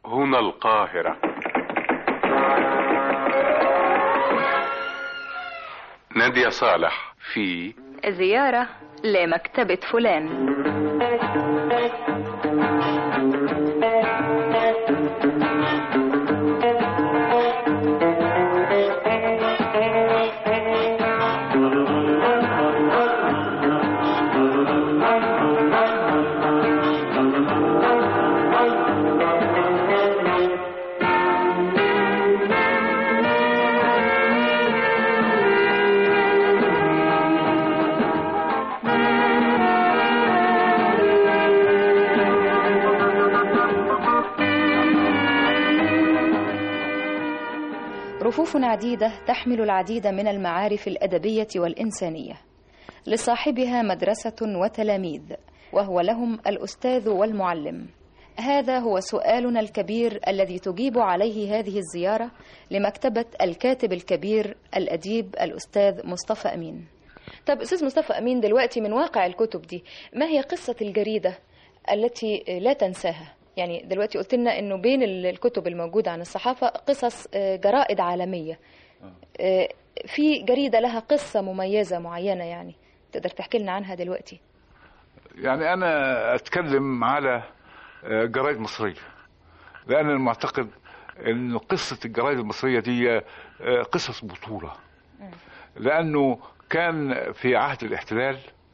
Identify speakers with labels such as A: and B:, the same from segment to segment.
A: هنا القاهرة نادية صالح في
B: زيارة لمكتبة فلان رفوف عديدة تحمل العديد من المعارف الأدبية والإنسانية لصاحبها مدرسة وتلاميذ وهو لهم الأستاذ والمعلم هذا هو سؤالنا الكبير الذي تجيب عليه هذه الزيارة لمكتبة الكاتب الكبير الأديب الأستاذ مصطفى أمين طب أستاذ مصطفى أمين دلوقتي من واقع الكتب دي ما هي قصة الجريدة التي لا تنساها يعني دلوقتي قلت لنا انه بين ال- الكتب الموجوده عن الصحافه قصص آه، جرائد عالميه آه، في جريده لها قصه مميزه معينه يعني تقدر تحكي لنا عنها دلوقتي
C: يعني انا اتكلم على آه، جرائد مصريه لان أنا معتقد ان قصه الجرائد المصريه دي آه، قصص بطوله لانه كان في عهد الاحتلال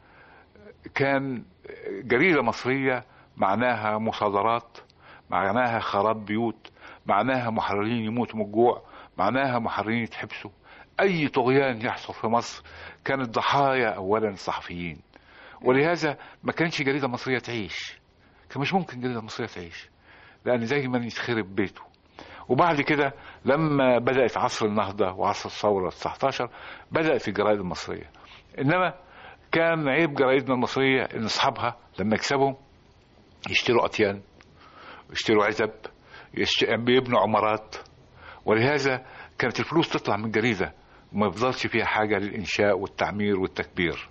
C: كان جريده مصريه معناها مصادرات معناها خراب بيوت معناها محررين يموتوا من الجوع معناها محررين يتحبسوا اي طغيان يحصل في مصر كانت ضحايا اولا الصحفيين ولهذا ما كانش جريده مصريه تعيش كان مش ممكن جريده مصريه تعيش لان دايما يتخرب بيته وبعد كده لما بدات عصر النهضه وعصر الثوره 19 بدات الجرائد المصريه انما كان عيب جرايدنا المصريه ان اصحابها لما يكسبوا يشتروا اطيان يشتروا عزب يشت... بيبنوا عمارات ولهذا كانت الفلوس تطلع من الجريده وما يفضلش فيها حاجه للانشاء والتعمير والتكبير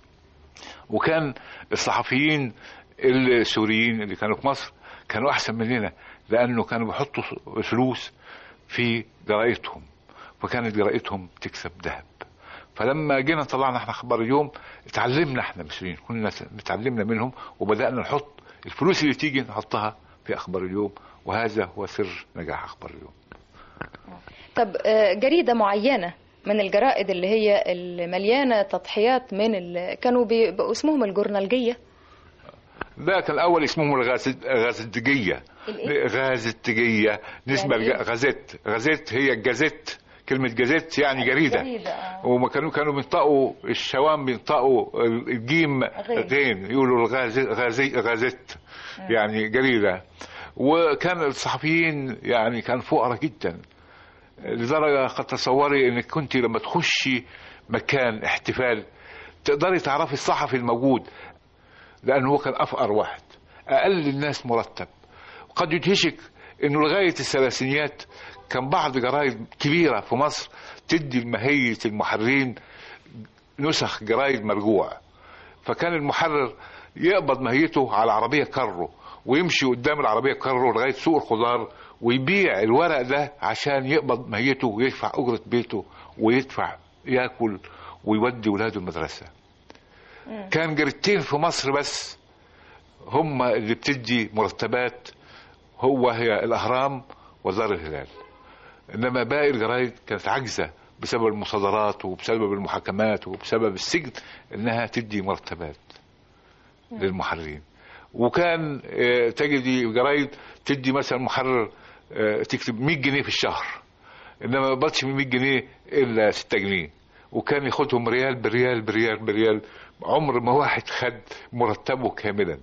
C: وكان الصحفيين السوريين اللي كانوا في مصر كانوا احسن مننا لانه كانوا بيحطوا فلوس في جرائدهم فكانت جرائدهم تكسب ذهب فلما جينا طلعنا احنا اخبار اليوم اتعلمنا احنا المصريين كنا اتعلمنا منهم وبدانا نحط الفلوس اللي تيجي نحطها في اخبار اليوم وهذا هو سر نجاح اخبار اليوم
B: طب آه، جريده معينه من الجرائد اللي هي المليانه تضحيات من ال... كانوا بيبقوا اسمهم الجورنالجيه
C: ده كان الاول اسمهم الغاز- الغازدجيه
B: الإيه؟
C: غازدجيه نسبه
B: يعني إيه؟
C: يعني غازيت غازيت هي الجازيت كلمه جازيت يعني جريده
B: جريدة، آه.
C: وما كانوا كانوا بينطقوا الشوام بينطقوا الجيم
B: غين.
C: غين يقولوا الغازي غازي غازيت يعني جريده وكان الصحفيين يعني كان فقراء جدا لدرجه قد تصوري انك كنت لما تخشي مكان احتفال تقدري تعرفي الصحفي الموجود لانه هو كان افقر واحد اقل الناس مرتب وقد يدهشك انه لغايه الثلاثينيات كان بعض جرائد كبيره في مصر تدي لماهيه المحررين نسخ جرايد مرجوع فكان المحرر يقبض ماهيته على عربيه كارو ويمشي قدام العربيه كارو لغايه سوق الخضار ويبيع الورق ده عشان يقبض ماهيته ويدفع اجره بيته ويدفع ياكل ويودي ولاده المدرسه كان جريدتين في مصر بس هم اللي بتدي مرتبات هو هي الاهرام ودار الهلال انما باقي الجرايد كانت عاجزه بسبب المصادرات وبسبب المحاكمات وبسبب السجن انها تدي مرتبات للمحررين وكان آه، تجدي جرايد تدي مثلا محرر آه، تكتب 100 جنيه في الشهر انما ما يقبضش من 100 جنيه الا 6 جنيه وكان ياخدهم ريال بريال بريال بريال عمر ما واحد خد مرتبه كاملا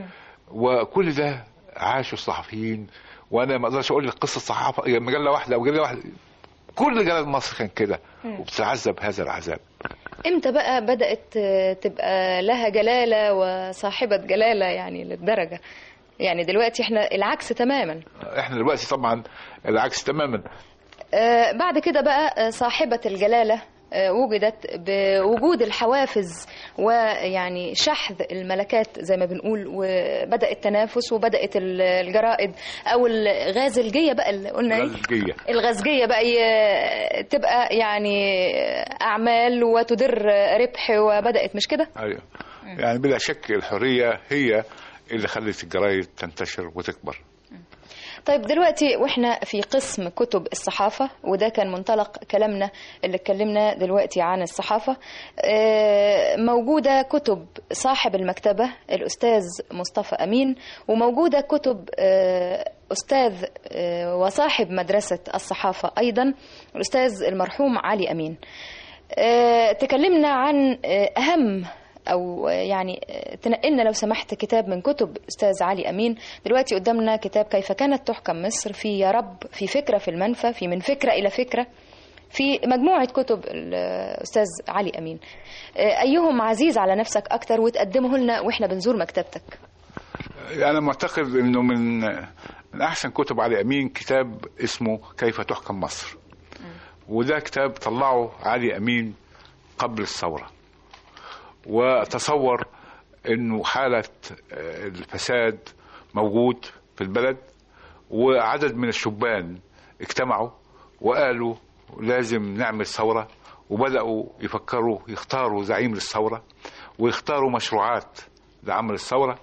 C: وكل ده عاشوا الصحفيين وانا ما اقدرش اقول لك قصه صحافه يعني مجله واحده او مجله واحده كل جرائد مصر كان كده وبتتعذب هذا العذاب
B: امتى بقى بدات آه، تبقى لها جلاله وصاحبه جلاله يعني للدرجه يعني دلوقتي احنا العكس تماما
C: احنا دلوقتي طبعا العكس تماما
B: آه، بعد كده بقى آه، صاحبة الجلالة آه، وجدت بوجود الحوافز ويعني شحذ الملكات زي ما بنقول وبدأ التنافس وبدأت ال- الجرائد أو الغازلجية بقى اللي قلنا إيه؟
C: غزجية
B: الغزجية بقى ي- تبقى يعني أعمال وتدر ربح وبدأت مش كده؟
C: ايوه يعني بلا شك الحريه هي اللي خلت الجرايد تنتشر وتكبر
B: طيب دلوقتي واحنا في قسم كتب الصحافة وده كان منطلق كلامنا اللي اتكلمنا دلوقتي عن الصحافة آه، موجودة كتب صاحب المكتبة الأستاذ مصطفى أمين وموجودة كتب آه، أستاذ آه، وصاحب مدرسة الصحافة أيضا الأستاذ المرحوم علي أمين آه، تكلمنا عن آه، أهم او يعني تنقلنا لو سمحت كتاب من كتب استاذ علي امين دلوقتي قدامنا كتاب كيف كانت تحكم مصر في يا رب في فكره في المنفى في من فكره الى فكره في مجموعه كتب الاستاذ علي امين ايهم عزيز على نفسك اكتر وتقدمه لنا واحنا بنزور مكتبتك
C: انا معتقد انه من من احسن كتب علي امين كتاب اسمه كيف تحكم مصر وده كتاب طلعه علي امين قبل الثوره وتصور انه حاله آه، الفساد موجود في البلد وعدد من الشبان اجتمعوا وقالوا لازم نعمل ثوره وبداوا يفكروا يختاروا زعيم للثوره ويختاروا مشروعات لعمل الثوره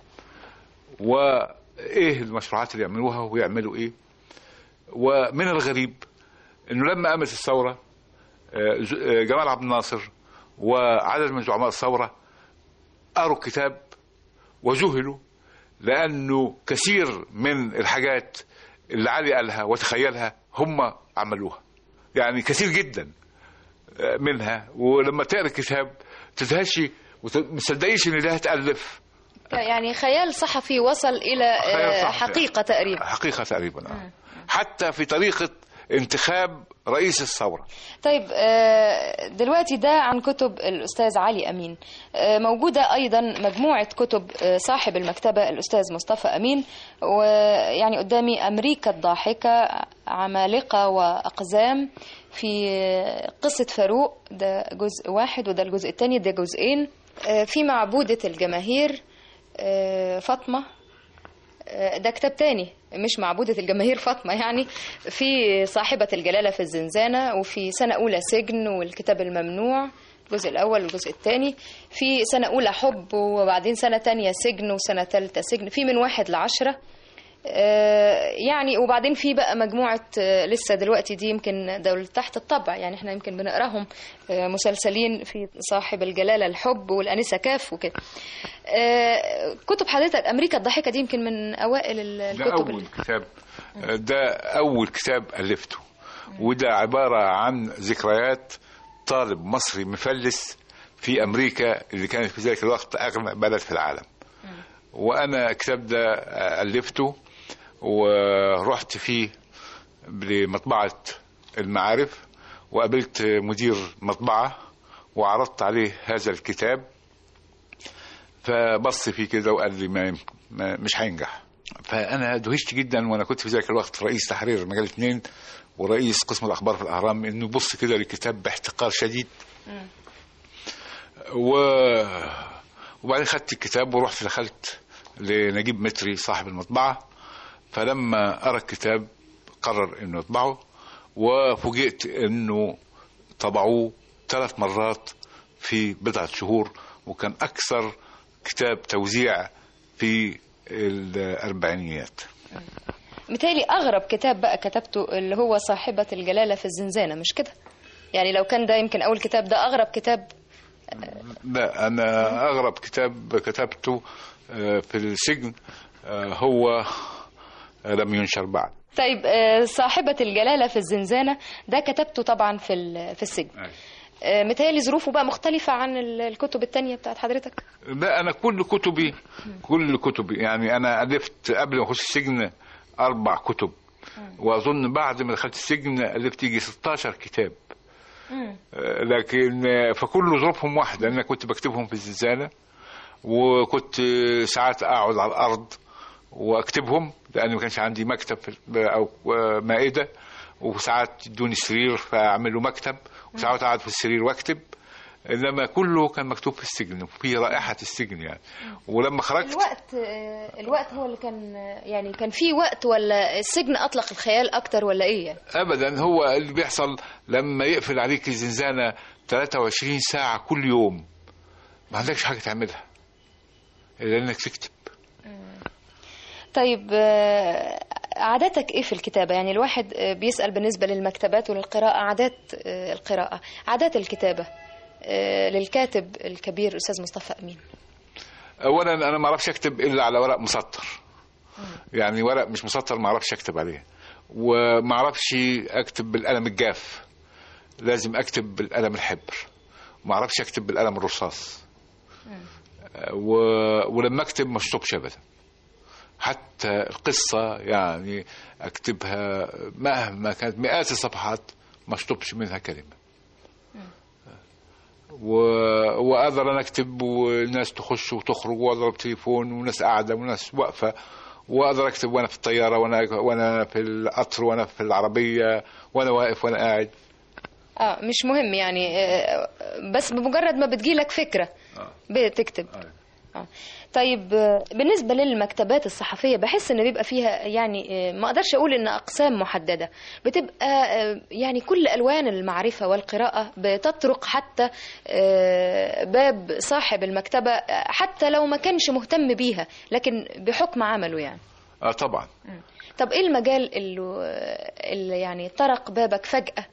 C: وايه المشروعات اللي يعملوها ويعملوا ايه ومن الغريب انه لما قامت الثوره آه، ز- آه، جمال عبد الناصر وعدد من زعماء الثوره قروا الكتاب وذهلوا لانه كثير من الحاجات اللي علي قالها وتخيلها هم عملوها يعني كثير جدا آه، منها ولما تقرا الكتاب تدهشي ومصدقيش ان ده هتالف
B: يعني خيال صحفي وصل الى
C: خيال
B: آه،
C: صحفي.
B: حقيقه تقريبا
C: حقيقة تقريبا آه. حتى في طريقة انتخاب رئيس الثورة
B: طيب آه، دلوقتي ده عن كتب الأستاذ علي أمين آه، موجودة أيضا مجموعة كتب آه، صاحب المكتبة الأستاذ مصطفى أمين ويعني قدامي أمريكا الضاحكة عمالقة وأقزام في آه، قصة فاروق ده جزء واحد وده الجزء الثاني ده جزئين آه، في معبودة الجماهير آه، فاطمة ده كتاب تاني مش معبودة الجماهير فاطمة يعني في صاحبة الجلالة في الزنزانة وفي سنة أولى سجن والكتاب الممنوع الجزء الأول والجزء الثاني في سنة أولى حب وبعدين سنة تانية سجن وسنة ثالثة سجن في من واحد لعشرة آه، يعني وبعدين في بقى مجموعة آه، لسه دلوقتي دي يمكن دول تحت الطبع يعني احنا يمكن بنقراهم آه، مسلسلين في صاحب الجلالة الحب والأنسة كاف وكده آه، كتب حضرتك أمريكا الضاحكة دي يمكن من أوائل ال-
C: ده
B: الكتب
C: أول كتاب ده أول كتاب ألفته وده عبارة عن ذكريات طالب مصري مفلس في أمريكا اللي كانت في ذلك الوقت أغنى بلد في العالم وأنا الكتاب ده ألفته ورحت فيه لمطبعة المعارف وقابلت مدير مطبعة وعرضت عليه هذا الكتاب فبص فيه كده وقال لي ما ما- مش هينجح فانا دهشت جدا وانا كنت في ذلك الوقت رئيس تحرير مجله اثنين ورئيس قسم الاخبار في الاهرام انه يبص كده للكتاب باحتقار شديد و وبعدين خدت الكتاب ورحت دخلت لنجيب متري صاحب المطبعه فلما قرا الكتاب قرر انه يطبعه وفوجئت انه طبعوه ثلاث مرات في بضعه شهور وكان اكثر كتاب توزيع في الاربعينيات
B: متهيألي أغرب كتاب بقى كتبته اللي هو صاحبة الجلالة في الزنزانة مش كده يعني لو كان ده يمكن أول كتاب ده أغرب كتاب
C: لا انا اغرب كتاب كتبته آه، في السجن آه، هو لم ينشر بعد
B: طيب آه، صاحبة الجلالة في الزنزانة ده كتبته طبعا في ال- في السجن آه، متهيألي ظروفه بقى مختلفة عن ال- الكتب التانية بتاعت حضرتك
C: لا انا كل كتبي كل كتبي يعني انا الفت قبل ما اخش السجن اربع كتب واظن بعد ما دخلت السجن الفت يجي 16 كتاب آه، لكن آه، فكل ظروفهم واحده انا كنت بكتبهم في الزنزانه وكنت آه، ساعات اقعد على الارض واكتبهم لان ما كانش عندي مكتب في- او آه، مائده وساعات يدوني سرير فاعمل له مكتب وساعات اقعد في السرير واكتب انما كله كان مكتوب في السجن في رائحه السجن يعني ولما خرجت
B: الوقت آه، الوقت هو اللي كان يعني كان في وقت ولا السجن اطلق الخيال اكتر ولا ايه يعني؟
C: ابدا هو اللي بيحصل لما يقفل عليك الزنزانه 23 ساعه كل يوم ما عندكش حاجه تعملها الا انك تكتب
B: طيب آه، عاداتك ايه في الكتابة يعني الواحد آه، بيسأل بالنسبة للمكتبات وللقراءة عادات آه، القراءة عادات الكتابة آه، للكاتب الكبير أستاذ مصطفى أمين
C: اولا انا ما اعرفش اكتب الا على ورق مسطر يعني ورق مش مسطر ما اعرفش اكتب عليه وما اعرفش اكتب بالقلم الجاف لازم اكتب بالقلم الحبر ما اعرفش اكتب بالقلم الرصاص و... ولما اكتب ما اشطبش ابدا حتى القصه يعني اكتبها مهما كانت مئات الصفحات ما اشطبش منها كلمه و... واقدر انا اكتب والناس تخش وتخرج واضرب تليفون وناس قاعده وناس واقفه واقدر اكتب وانا في الطياره وانا وانا في القطر وانا في العربيه وانا واقف وانا قاعد
B: اه مش مهم يعني آه، بس بمجرد ما بتجيلك فكرة بتكتب آه. طيب آه، بالنسبة للمكتبات الصحفية بحس ان بيبقى فيها يعني آه، ما اقدرش اقول ان اقسام محددة بتبقى آه، يعني كل الوان المعرفة والقراءة بتطرق حتى آه، باب صاحب المكتبة آه، حتى لو ما كانش مهتم بيها لكن بحكم عمله يعني
C: اه طبعا
B: طب ايه المجال اللي, اللي يعني طرق بابك فجأة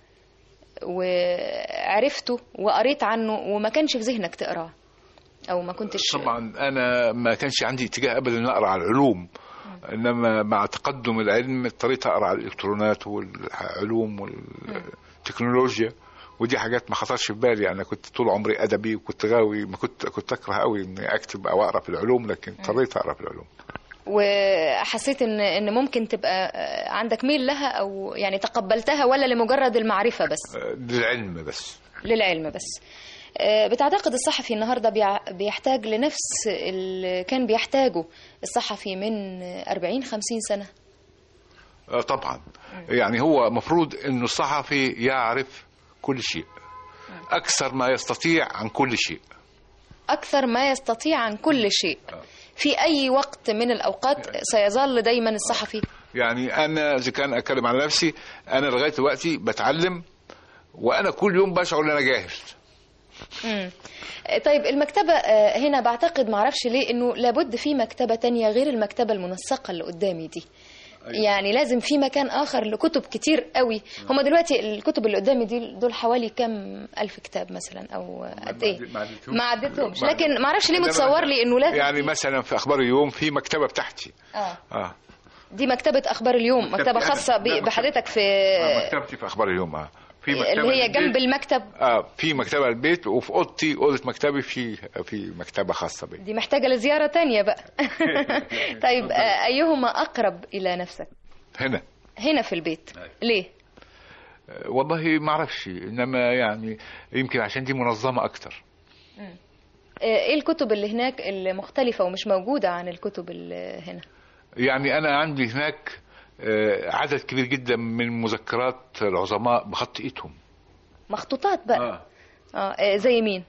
B: وعرفته وقريت عنه وما كانش في ذهنك تقراه او ما كنتش
C: طبعا انا ما كانش عندي اتجاه ابدا ان اقرا على العلوم انما مع تقدم العلم اضطريت اقرا على الالكترونات والعلوم والتكنولوجيا ودي حاجات ما خطرش في بالي انا كنت طول عمري ادبي وكنت غاوي ما كنت كنت اكره قوي اني اكتب او اقرا في العلوم لكن اضطريت اقرا في العلوم
B: وحسيت ان ان ممكن تبقى عندك ميل لها او يعني تقبلتها ولا لمجرد المعرفة بس
C: آه، للعلم بس
B: للعلم بس آه، بتعتقد الصحفي النهاردة بيع- بيحتاج لنفس اللي كان بيحتاجه الصحفي من 40 50 سنة
C: آه، طبعا يعني هو مفروض انه الصحفي يعرف كل شيء اكثر ما يستطيع عن كل شيء
B: أكثر ما يستطيع عن كل شيء في أي وقت من الأوقات سيظل دايما الصحفي
C: يعني انا اذا كان اتكلم عن نفسي انا لغايه دلوقتي بتعلم وانا كل يوم بشعر ان انا جاهل
B: مم. طيب المكتبة آه، هنا بعتقد معرفش ليه انه لابد في مكتبة تانية غير المكتبة المنسقة اللي قدامي دي يعني لازم في مكان اخر لكتب كتير قوي هما دلوقتي الكتب اللي قدامي دي دول حوالي كام الف كتاب مثلا او قد ايه
C: ما عدتهمش.
B: ما عدتهمش
C: ما-
B: لكن معرفش ليه
C: إنما
B: متصور لي انه لازم
C: يعني مثلا في اخبار اليوم في مكتبه بتاعتي
B: اه
C: اه
B: دي مكتبة اخبار اليوم
C: مكتبتي
B: مكتبة
C: أنا.
B: خاصة ب-
C: لا، مكتبة-
B: بحضرتك في
C: آه، مكتبتي في اخبار اليوم اه في مكتبه
B: اللي هي
C: للبيت.
B: جنب المكتب
C: اه في مكتبه البيت وفي اوضتي اوضه مكتبي في في مكتبه خاصه بي
B: دي محتاجة لزيارة تانية بقى طيب آه، أيهما أقرب إلى نفسك
C: هنا
B: هنا في البيت ليه
C: آه، والله ما اعرفش انما يعني يمكن عشان دي منظمه اكتر
B: آه، ايه الكتب اللي هناك اللي مختلفة ومش موجودة عن الكتب اللي هنا
C: يعني انا عندي هناك آه، عدد كبير جدا من مذكرات العظماء بخط ايدهم
B: مخطوطات بقى
C: آه.
B: اه آه، زي مين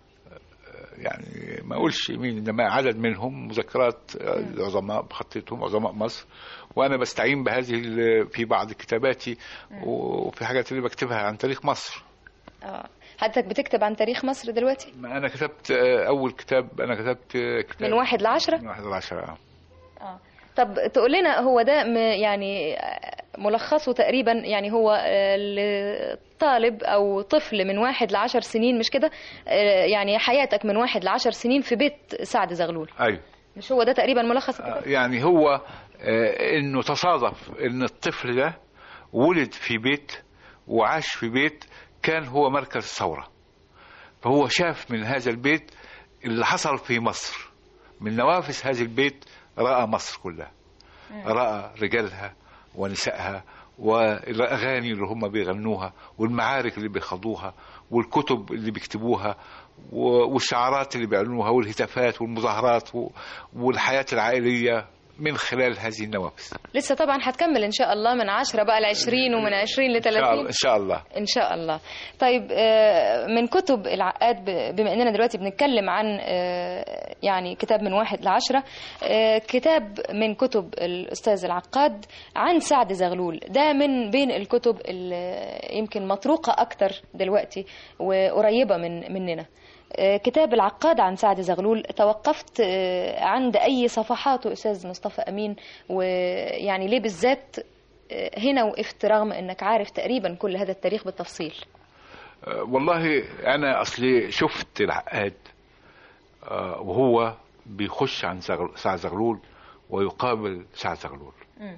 C: يعني ما اقولش مين انما عدد منهم مذكرات العظماء بخطيتهم عظماء مصر وانا بستعين بهذه ال- في بعض كتاباتي وفي حاجات اللي بكتبها عن تاريخ مصر
B: اه حضرتك بتكتب عن تاريخ مصر دلوقتي
C: ما انا كتبت آه، اول كتاب انا كتبت آه، كتاب
B: من واحد لعشرة
C: من واحد لعشرة آه.
B: اه طب تقول لنا هو ده م- يعني آه، ملخصه تقريبا يعني هو آه، الطالب او طفل من واحد لعشر سنين مش كده آه، يعني حياتك من واحد لعشر سنين في بيت سعد زغلول
C: ايوه
B: مش هو ده تقريبا ملخص
C: آه،
B: الكتاب
C: يعني هو آه، انه تصادف ان الطفل ده ولد في بيت وعاش في بيت كان هو مركز الثورة فهو شاف من هذا البيت اللي حصل في مصر من نوافذ هذا البيت رأى مصر كلها رأى رجالها ونسائها والأغاني اللي هم بيغنوها والمعارك اللي بيخوضوها والكتب اللي بيكتبوها و- والشعارات اللي بيعلنوها والهتافات والمظاهرات و- والحياة العائلية من خلال هذه النوافذ
B: لسه طبعا هتكمل ان شاء الله من 10 بقى ل 20 ومن 20 ل
C: إن شاء الله-
B: 30
C: ان شاء الله
B: ان شاء الله طيب آه، من كتب العقاد ب- بما اننا دلوقتي بنتكلم عن آه، يعني كتاب من واحد لعشرة آه، كتاب من كتب الاستاذ العقاد عن سعد زغلول ده من بين الكتب اللي يمكن مطروقة اكتر دلوقتي وقريبة من مننا آه، كتاب العقاد عن سعد زغلول توقفت آه، عند اي صفحاته استاذ مصطفى امين ويعني ليه بالذات آه، هنا وقفت رغم انك عارف تقريبا كل هذا التاريخ بالتفصيل
C: آه، والله انا اصلي شفت العقاد آه، وهو بيخش عن زغل- سعد زغلول ويقابل سعد زغلول
B: مم.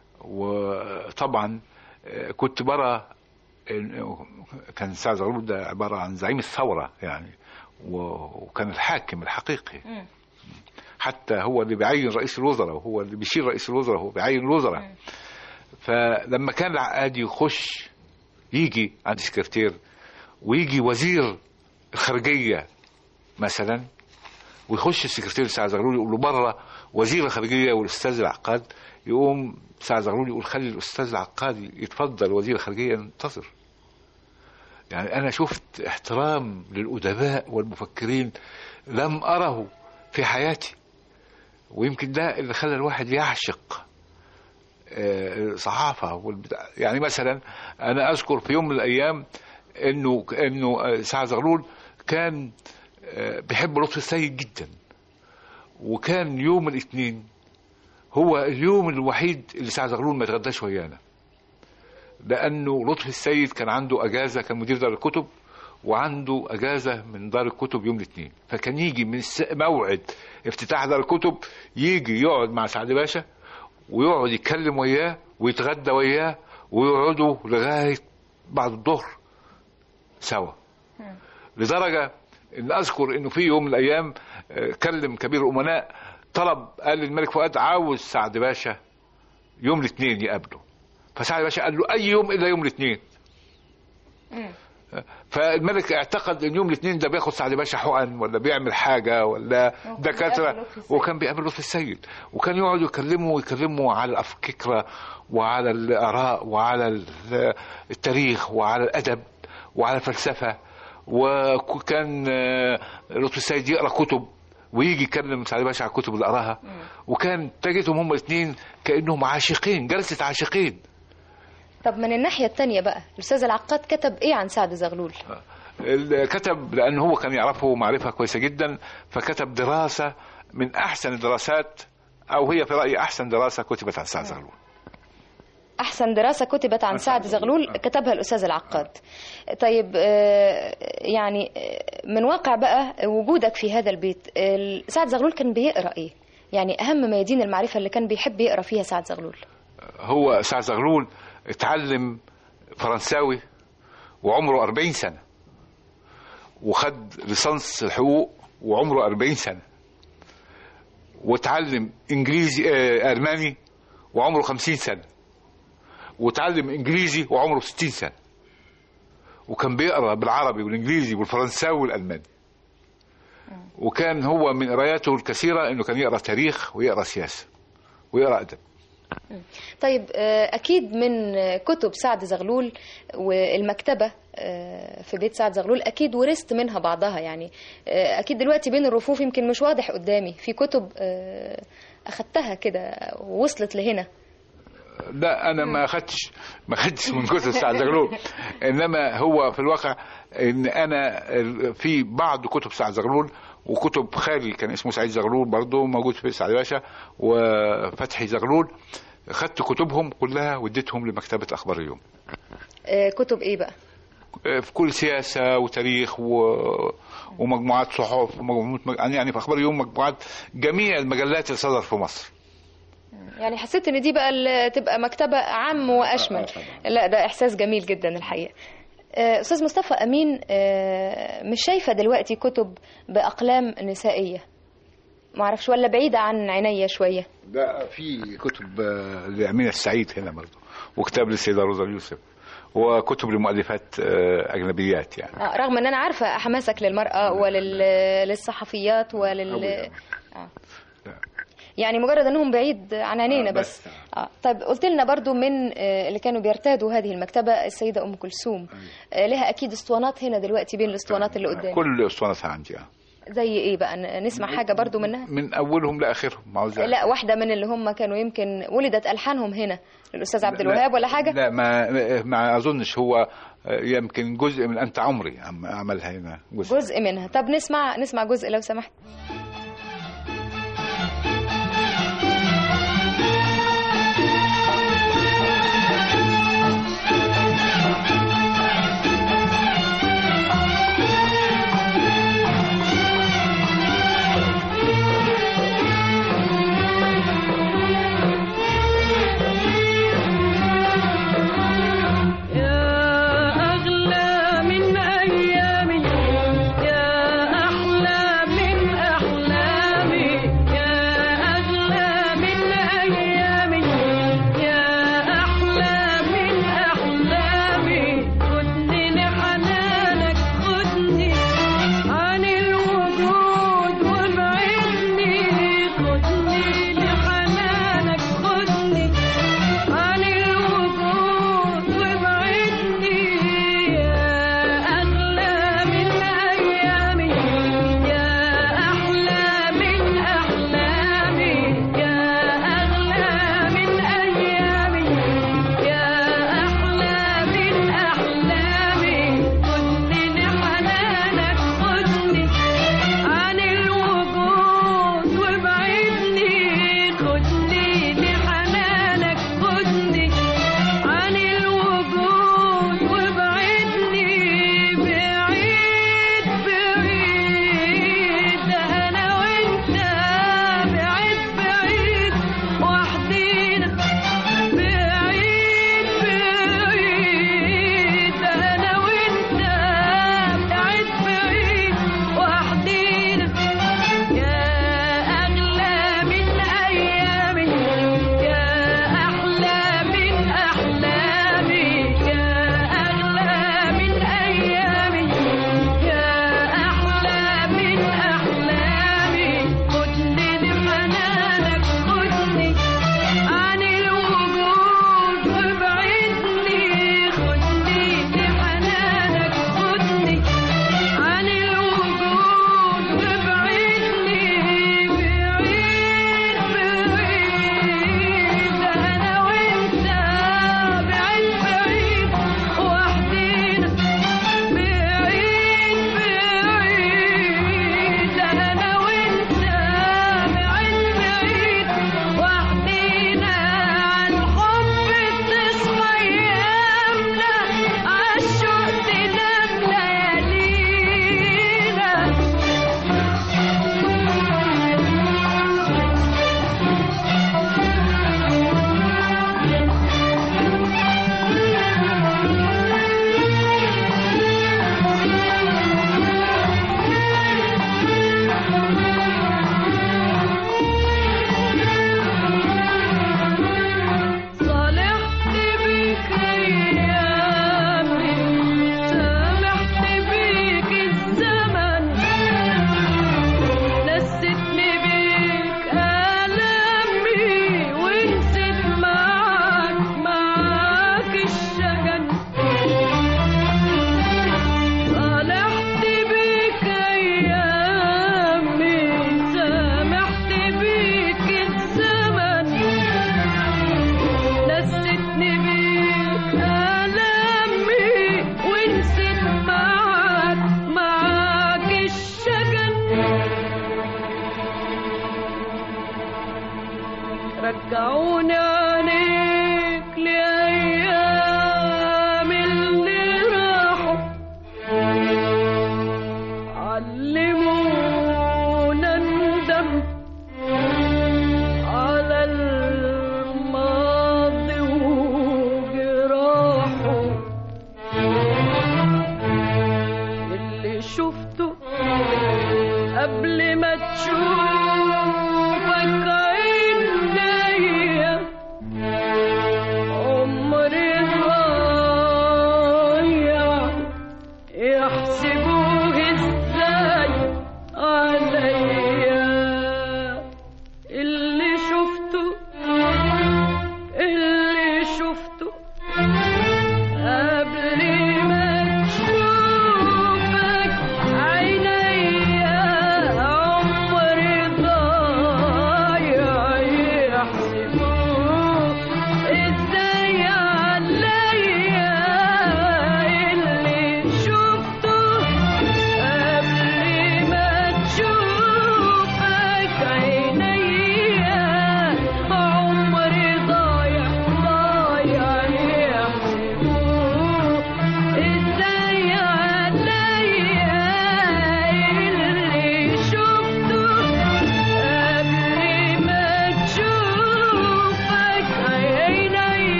C: وطبعا آه، كنت برى إن- كان سعد زغلول ده عباره عن زعيم الثوره يعني و- وكان الحاكم الحقيقي
B: مم.
C: حتى هو اللي بيعين رئيس الوزراء وهو اللي بيشيل رئيس الوزراء هو بيعين الوزراء فلما كان العقاد يخش يجي عند السكرتير ويجي وزير الخارجيه مثلا ويخش السكرتير سعد زغلول يقول له بره وزير الخارجيه والاستاذ العقاد يقوم سعد زغلول يقول خلي الاستاذ العقاد يتفضل وزير الخارجيه ينتظر يعني انا شفت احترام للادباء والمفكرين لم اره في حياتي ويمكن ده اللي خلى الواحد يعشق آه، الصحافه والبتاع يعني مثلا انا اذكر في يوم من الايام انه انه آه، سعد زغلول كان آه، بيحب لطفي السيد جدا وكان يوم الاثنين هو اليوم الوحيد اللي سعد زغلول ما يتغداش ويانا لانه لطفي السيد كان عنده اجازه كان مدير دار الكتب وعنده اجازه من دار الكتب يوم الاثنين فكان يجي من الس- موعد افتتاح دار الكتب يجي يقعد مع سعد باشا ويقعد يتكلم وياه ويتغدى وياه ويقعدوا لغايه بعد الظهر سوا لدرجه ان اذكر انه في يوم من الايام آه، كلم كبير الامناء طلب قال للملك فؤاد عاوز سعد باشا يوم الاثنين يقابله فسعد باشا قال له اي يوم الا يوم الاثنين فالملك اعتقد ان يوم الاثنين ده بياخد سعد باشا حقن ولا بيعمل حاجه ولا
B: بيقابل
C: دكاتره
B: لطفي السيد.
C: وكان بيقابل لطفي السيد وكان يقعد يكلمه ويكلمه على الفكره وعلى الاراء وعلى ال- التاريخ وعلى الادب وعلى الفلسفه وكان آه، لطفي السيد يقرا كتب ويجي يكلم سعد باشا على الكتب اللي قراها وكان تجدهم هم الاثنين كانهم عاشقين جلسه عاشقين
B: طب من الناحية التانية بقى الأستاذ العقاد كتب إيه عن سعد زغلول؟
C: ال- كتب لأن هو كان يعرفه معرفة كويسة جدا فكتب دراسة من أحسن الدراسات أو هي في رأيي أحسن دراسة كتبت عن سعد زغلول
B: أحسن دراسة كتبت عن سعد زغلول كتبها الأستاذ العقاد طيب آه، يعني آه، من واقع بقى وجودك في هذا البيت ال- سعد زغلول كان بيقرأ إيه؟ يعني أهم ميادين المعرفة اللي كان بيحب يقرأ فيها سعد زغلول
C: هو سعد زغلول اتعلم فرنساوي وعمره 40 سنة وخد ليسانس الحقوق وعمره 40 سنة واتعلم انجليزي آه، الماني وعمره 50 سنة واتعلم انجليزي وعمره 60 سنة وكان بيقرا بالعربي والانجليزي والفرنساوي والالماني وكان هو من قراياته الكثيرة انه كان يقرا تاريخ ويقرا سياسة ويقرا ادب
B: طيب آه، أكيد من آه، كتب سعد زغلول والمكتبة آه، في بيت سعد زغلول أكيد ورثت منها بعضها يعني آه، أكيد دلوقتي بين الرفوف يمكن مش واضح قدامي في كتب آه، أخدتها كده ووصلت لهنا
C: لا انا ما اخدتش ما اخدتش من كتب سعد زغلول انما هو في الواقع ان انا ال- في بعض كتب سعد زغلول وكتب خالي كان اسمه سعيد زغلول برضه موجود في سعد باشا وفتحي زغلول خدت كتبهم كلها واديتهم لمكتبه اخبار اليوم
B: آه، كتب إيه بقى؟
C: في كل سياسه وتاريخ و... ومجموعات صحف ومجموعات يعني في اخبار اليوم مجموعات جميع المجلات اللي صدر في مصر
B: يعني حسيت ان دي بقى ال- تبقى مكتبة اعم واشمل لا ده احساس جميل جدا الحقيقة آه، استاذ مصطفى امين آه، مش شايفة دلوقتي كتب باقلام نسائية معرفش ولا بعيدة عن عينيا شوية
C: ده في كتب آه، لأمينة السعيد هنا برضه وكتاب للسيدة روزا يوسف وكتب لمؤلفات آه، أجنبيات يعني
B: آه، رغم ان انا عارفة حماسك للمرأة وللصحفيات ولل
C: أوي.
B: آه. يعني مجرد انهم بعيد عن عينينا
D: آه،
B: بس,
D: بس.
B: آه. طيب قلت لنا برضو من آه، اللي كانوا بيرتادوا هذه المكتبه السيده ام كلثوم آه، لها اكيد اسطوانات هنا دلوقتي بين الاسطوانات اللي قدام
C: كل اسطوانتها عندي آه.
B: زي ايه بقى ن- نسمع حاجه برضو منها
C: من اولهم لاخرهم عاوز
B: لا واحده من اللي هم كانوا يمكن ولدت الحانهم هنا للاستاذ عبد الوهاب ولا حاجه
C: لا ما ما اظنش هو آه، يمكن جزء من انت عمري عم- عملها هنا جزء,
B: جزء منها طب نسمع نسمع جزء لو سمحت
E: يا أغلى من أيامي يا أحلى من أحلامي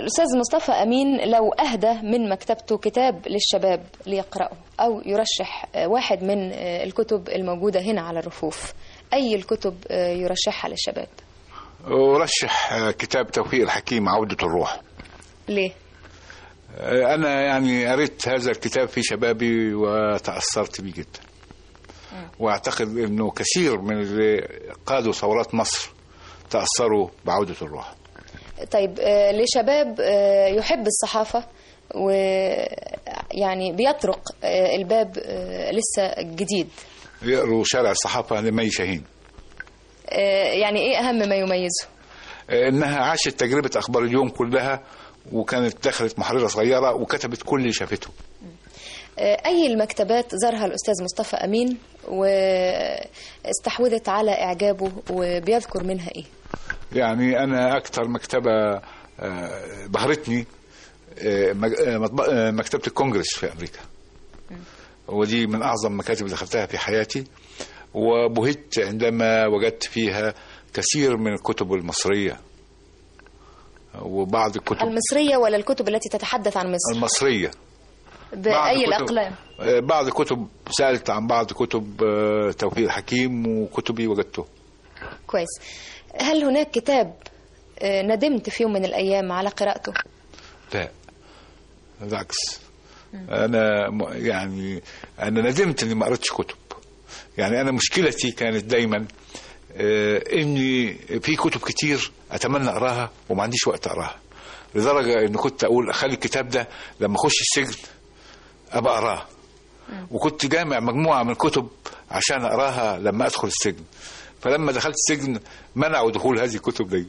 B: الأستاذ مصطفى أمين لو أهدى من مكتبته كتاب للشباب ليقرأه أو يرشح آه، واحد من آه، الكتب الموجودة هنا على الرفوف أي الكتب آه، يرشحها للشباب
C: ورشح آه، كتاب توفيق الحكيم عودة الروح
B: ليه؟
C: آه، أنا يعني قريت هذا الكتاب في شبابي وتأثرت به جدا وأعتقد أنه كثير من اللي قادوا ثورات مصر تأثروا بعودة الروح
B: طيب آه، لشباب آه، يحب الصحافة ويعني بيطرق آه، الباب آه، لسه جديد
C: يقروا شارع الصحافة لمي شاهين
B: آه، يعني ايه اهم ما يميزه
C: آه، إنها عاشت تجربة أخبار اليوم كلها وكانت دخلت محررة صغيرة وكتبت كل اللي شافته
B: آه، اي المكتبات زارها الاستاذ مصطفى امين واستحوذت على اعجابه وبيذكر منها ايه
C: يعني أنا أكثر مكتبة آه، بهرتني آه، مج- آه، مطب- آه، مكتبة الكونجرس في أمريكا ودي من أعظم مكاتب اللي دخلتها في حياتي وبهت عندما وجدت فيها كثير من الكتب المصرية وبعض الكتب
B: المصريه ولا الكتب التي تتحدث عن مصر
C: المصرية بعض
B: باي
C: كتب-
B: الاقلام
C: آه، بعض كتب سألت عن بعض كتب آه، توفيق الحكيم وكتبي وجدته
B: كويس هل هناك كتاب آه، ندمت في يوم من الايام على قراءته
C: لا بالعكس انا م- يعني انا ندمت اني ما قريتش كتب يعني انا مشكلتي كانت دايما آه، اني في كتب كتير اتمنى اقراها وما عنديش وقت اقراها لدرجه ان كنت اقول اخلي الكتاب ده لما اخش السجن ابقى اقراه وكنت جامع مجموعه من الكتب عشان اقراها لما ادخل السجن فلما دخلت السجن منعوا دخول هذه الكتب دي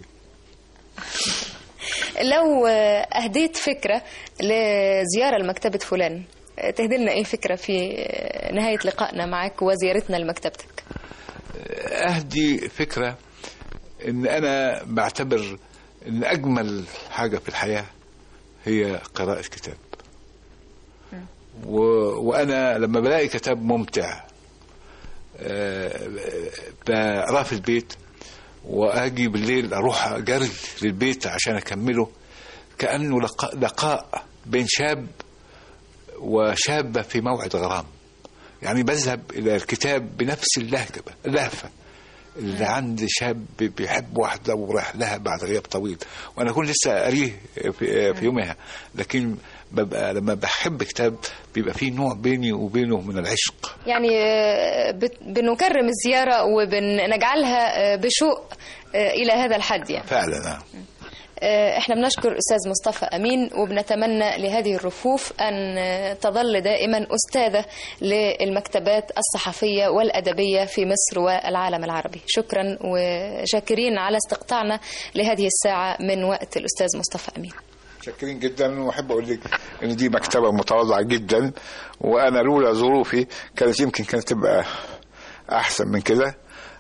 B: لو آه، اهديت فكره لزياره لمكتبه فلان آه، تهدي لنا ايه فكره في آه، نهايه لقائنا معك وزيارتنا لمكتبتك
C: اهدي فكره ان انا بعتبر ان اجمل حاجه في الحياه هي قراءه كتاب و... وانا لما بلاقي كتاب ممتع آه، بقراه في البيت واجي بالليل اروح جري للبيت عشان اكمله كانه لقاء, لقاء بين شاب وشابه في موعد غرام يعني بذهب الى الكتاب بنفس اللهجه اللهفه اللي عند شاب بيحب واحده وراح لها بعد غياب طويل وانا كنت لسه قاريه في, في يومها لكن ببقى لما بحب كتاب بيبقى فيه نوع بيني وبينه من العشق
B: يعني آه، بت- بنكرم الزياره وبنجعلها آه، بشوق آه، الى هذا الحد يعني
C: فعلا آه.
B: آه، احنا بنشكر استاذ مصطفى امين وبنتمنى لهذه الرفوف ان آه، تظل دائما استاذه للمكتبات الصحفيه والادبيه في مصر والعالم العربي شكرا وشاكرين على استقطاعنا لهذه الساعه من وقت الاستاذ مصطفى امين
C: شاكرين جدا واحب اقول لك ان دي مكتبه متواضعه جدا وانا لولا ظروفي كانت يمكن كانت تبقى احسن من كده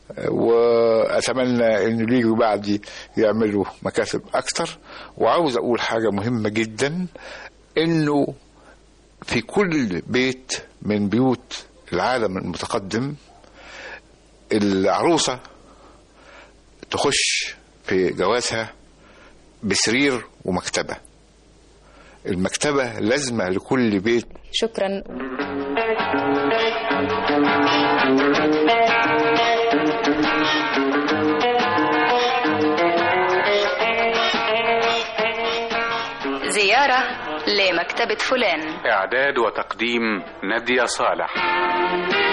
C: واتمنى ان اللي يجوا بعدي يعملوا مكاتب اكتر وعاوز اقول حاجه مهمه جدا انه في كل بيت من بيوت العالم المتقدم العروسه تخش في جوازها بسرير ومكتبه المكتبه لازمه لكل بيت
B: شكرا زيارة لمكتبة فلان
A: إعداد وتقديم نادية صالح